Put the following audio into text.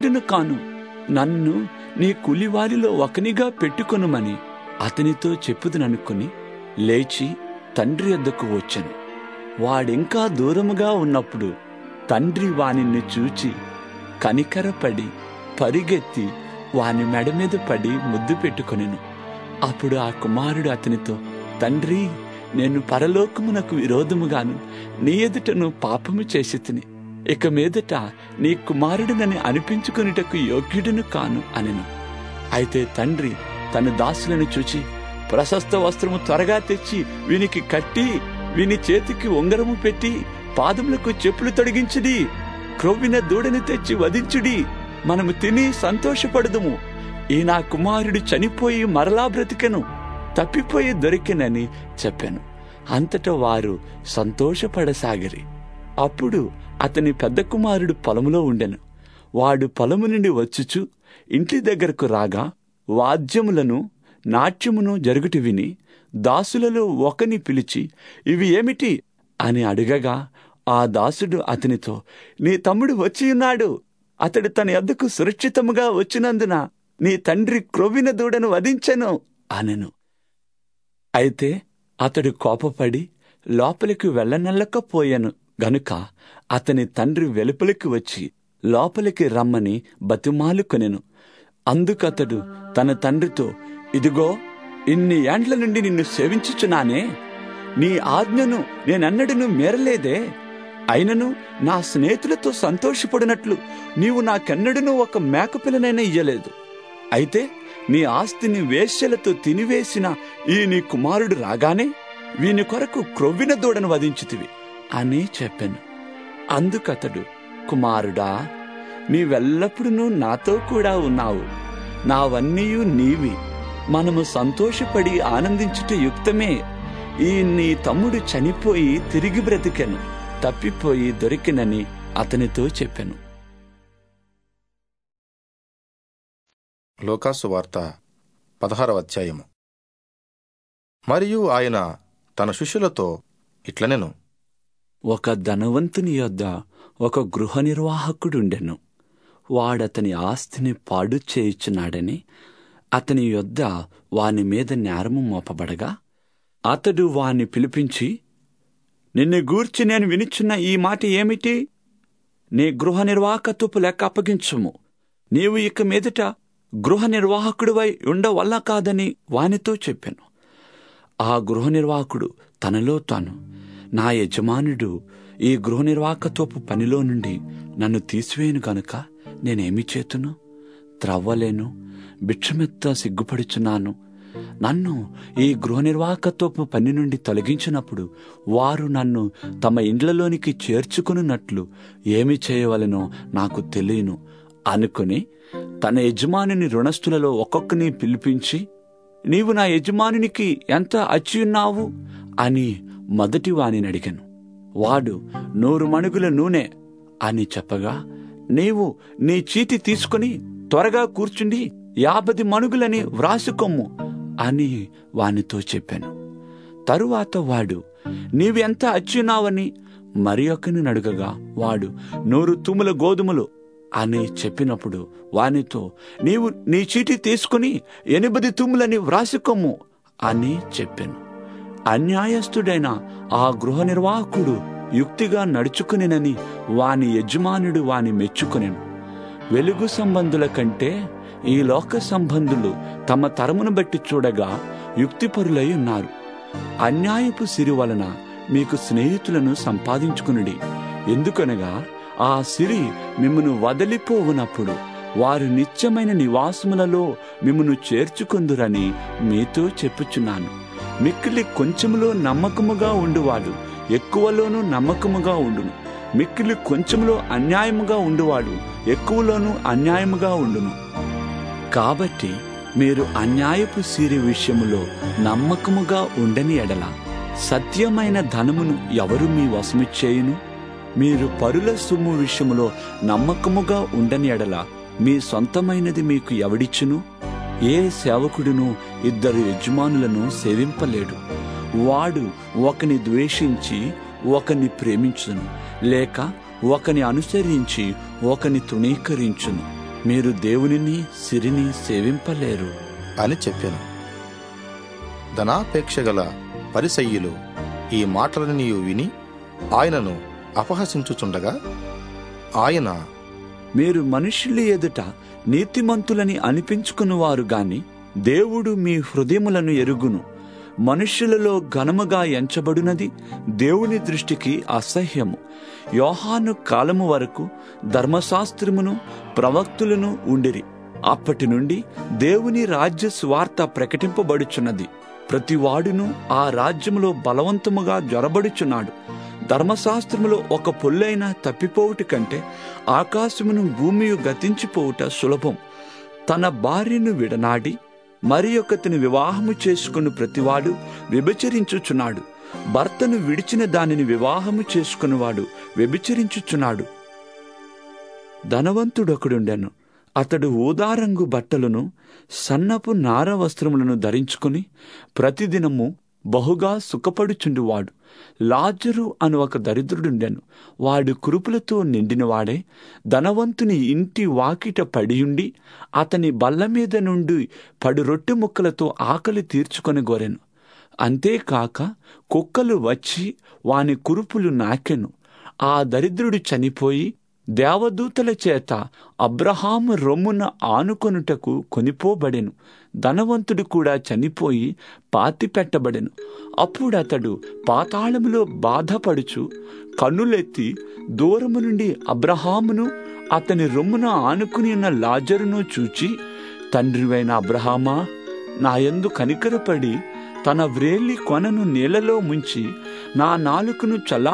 యోగ్యుడును కాను నన్ను నీ కులివారిలో ఒకనిగా పెట్టుకొనుమని అతనితో చెప్పుదననుకుని లేచి తండ్రి వద్దకు వచ్చెను వాడింకా దూరముగా ఉన్నప్పుడు తండ్రి వానిని చూచి కనికరపడి పరిగెత్తి వాని మెడ మీద పడి ముద్దు పెట్టుకొనెను అప్పుడు ఆ కుమారుడు అతనితో తండ్రి నేను పరలోకమునకు విరోధముగాను నీ ఎదుటను పాపము చేసి తిని ఇక మీదట నీ కుమారుడినని అనిపించుకొనుటకు యోగ్యుడును కాను అనెను అయితే తండ్రి తన దాసులను చూచి ప్రశస్త వస్త్రము త్వరగా తెచ్చి వీనికి కట్టి వీని చేతికి ఉంగరము పెట్టి పాదములకు చెప్పులు తొడిగించుడి క్రొవ్విన దూడని తెచ్చి వధించుడి మనము తిని సంతోషపడదుము ఈ నా కుమారుడు చనిపోయి మరలా బ్రతికెను తప్పిపోయి దొరికెనని చెప్పాను అంతటా వారు సంతోషపడసాగిరి అప్పుడు అతని పెద్ద కుమారుడు పొలములో ఉండెను వాడు పొలము నుండి వచ్చుచు ఇంటి దగ్గరకు రాగా వాద్యములను నాట్యమును జరుగుటి విని దాసులలో ఒకని పిలిచి ఇవి ఏమిటి అని అడగగా ఆ దాసుడు అతనితో నీ తమ్ముడు వచ్చి ఉన్నాడు అతడు తన యొద్దకు సురక్షితముగా వచ్చినందున నీ తండ్రి క్రొవ్విన దూడను వధించెను అనెను అయితే అతడు కోపపడి లోపలికి వెళ్ళనల్లకపోయాను గనుక అతని తండ్రి వెలుపలికి వచ్చి లోపలికి రమ్మని బతిమాలుకొనెను అందుకతడు తన తండ్రితో ఇదిగో ఇన్ని ఏండ్ల నుండి నిన్ను సేవించుచున్నానే నీ ఆజ్ఞను నేనన్నడను మేరలేదే అయినను నా స్నేహితులతో సంతోషపడినట్లు నీవు నాకెన్నడను ఒక మేకపిల్లనైనా ఇయ్యలేదు అయితే నీ ఆస్తిని వేశ్యలతో తినివేసిన ఈ నీ కుమారుడు రాగానే వీని కొరకు క్రొవ్విన దూడను వధించితివి అని చెప్పాను అందుకతడు కుమారుడా నీవెల్లప్పుడూ నాతో కూడా ఉన్నావు నావన్నీయు నీవి మనము సంతోషపడి ఆనందించుట యుక్తమే ఈ నీ తమ్ముడు చనిపోయి తిరిగి బ్రతికెను తప్పిపోయి దొరికినని అతనితో చెప్పాను లోకాసు వార్త పదహారవ అధ్యాయము మరియు ఆయన తన శిష్యులతో ఇట్లనెను ఒక ధనవంతుని యొద్ద ఒక గృహ నిర్వాహకుడుండెను వాడతని ఆస్తిని పాడు చేయుచున్నాడని అతని యొద్ద వాని మీద నేరము మోపబడగా అతడు వాని పిలిపించి నిన్ను గూర్చి నేను వినిచున్న ఈ మాట ఏమిటి నీ గృహ నిర్వాహకత్వపు లెక్క అప్పగించుము నీవు ఇక మీదట గృహ నిర్వాహకుడివై ఉండవల్ల కాదని వానితో చెప్పాను ఆ గృహ నిర్వాహకుడు తనలో తాను నా యజమానుడు ఈ గృహ నిర్వాహకత్వపు పనిలో నుండి నన్ను తీసివేయను గనుక నేనేమి చేతును త్రవ్వలేను భిక్షమెత్త సిగ్గుపడుచున్నాను నన్ను ఈ గృహ నిర్వాహకత్వపు పని నుండి తొలగించినప్పుడు వారు నన్ను తమ ఇండ్లలోనికి చేర్చుకున్నట్లు ఏమి చేయవలెనో నాకు తెలియను అనుకుని తన యజమానిని రుణస్థులలో ఒక్కొక్కని పిలిపించి నీవు నా యజమానునికి ఎంత అచ్చియున్నావు అని మొదటి వానిని అడిగాను వాడు నూరు మణుగుల నూనె అని చెప్పగా నీవు నీ చీటి తీసుకుని త్వరగా కూర్చుండి యాభది మణుగులని వ్రాసుకొమ్ము అని వానితో చెప్పాను తరువాత వాడు నీవెంత అచ్చున్నావని మరి ఒకని అడుగగా వాడు నూరు తుముల గోధుమలు అని చెప్పినప్పుడు వానితో నీవు నీ చీటి తీసుకుని ఎనిమిది తుమ్ములని వ్రాసుకొమ్ము అని చెప్పాను అన్యాయస్తుడైన ఆ గృహ నిర్వాహకుడు యుక్తిగా నడుచుకునినని వాని యజమానుడు వాని మెచ్చుకొనెను వెలుగు సంబంధుల కంటే ఈ లోక సంబంధులు తమ తరమును బట్టి చూడగా యుక్తిపరులై ఉన్నారు అన్యాయపు సిరి వలన మీకు స్నేహితులను సంపాదించుకునుడి ఎందుకనగా ఆ సిరి మిమ్మను వదిలిపోవునప్పుడు వారు నిత్యమైన నివాసములలో మిమ్మను చేర్చుకుందురని మీతో చెప్పుచున్నాను మిక్కిలి కొంచెములో నమ్మకముగా ఉండువాడు ఎక్కువలోనూ నమ్మకముగా ఉండును మిక్కిలి కొంచెములో అన్యాయముగా ఉండువాడు ఎక్కువలోనూ అన్యాయముగా ఉండును కాబట్టి మీరు అన్యాయపు సిరి విషయములో నమ్మకముగా ఉండని ఎడల సత్యమైన ధనమును ఎవరు మీ వశమిచ్చేయును మీరు పరుల సొమ్ము విషయములో నమ్మకముగా ఉండని ఎడల మీ సొంతమైనది మీకు ఎవడిచ్చును ఏ సేవకుడును ఇద్దరు యజమానులను సేవింపలేడు వాడు ఒకని ద్వేషించి ఒకని ప్రేమించును లేక ఒకని అనుసరించి ఒకని తృణీకరించును మీరు దేవునిని సిరిని సేవింపలేరు అని చెప్పాను ధనాపేక్ష గల పరిసయ్యులు ఈ మాటలని విని ఆయనను అపహసించుచుండగా ఆయన మీరు మనుషుల ఎదుట నీతిమంతులని అనిపించుకున్నవారు గాని దేవుడు మీ హృదయములను ఎరుగును మనుష్యులలో ఘనముగా ఎంచబడినది దేవుని దృష్టికి అసహ్యము యోహాను కాలము వరకు ధర్మశాస్త్రమును ప్రవక్తులను ఉండిరి అప్పటి నుండి దేవుని రాజ్య స్వార్త ప్రకటింపబడుచున్నది ప్రతివాడును ఆ రాజ్యములో బలవంతముగా జొరబడుచున్నాడు ధర్మశాస్త్రములో ఒక పొల్లైన తప్పిపోవుట కంటే ఆకాశమును భూమియు గతించిపోవుట సులభం తన భార్యను విడనాడి మరి ఒకతిని వివాహము చేసుకుని ప్రతివాడు వ్యభిచరించుచున్నాడు భర్తను విడిచిన దానిని వివాహము చేసుకునివాడు వ్యభిచరించుచున్నాడు ధనవంతుడొకడుండెను అతడు ఊదారంగు బట్టలను సన్నపు నార వస్త్రములను ధరించుకుని ప్రతిదినము బహుగా సుఖపడుచుండువాడు లాజరు అను ఒక దరిద్రుడుండెను వాడు కురుపులతో నిండినవాడే ధనవంతుని ఇంటి వాకిట పడియుండి అతని బల్ల మీద నుండి పడు రొట్టె ముక్కలతో ఆకలి తీర్చుకొని గోరెను అంతేకాక కుక్కలు వచ్చి వాని కురుపులు నాకెను ఆ దరిద్రుడు చనిపోయి దేవదూతల చేత అబ్రహాము రొమ్మున ఆనుకొనుటకు కొనిపోబడెను ధనవంతుడు కూడా చనిపోయి పాతిపెట్టబడెను అప్పుడతడు పాతాళములో బాధపడుచు కన్నులెత్తి దూరము నుండి అబ్రహామును అతని రొమ్మున ఆనుకుని ఉన్న లాజరును చూచి తండ్రివైన అబ్రహామా నాయందు కనికరపడి తన వ్రేలి కొనను నీళ్లలో ముంచి నా నాలుకను చల్లా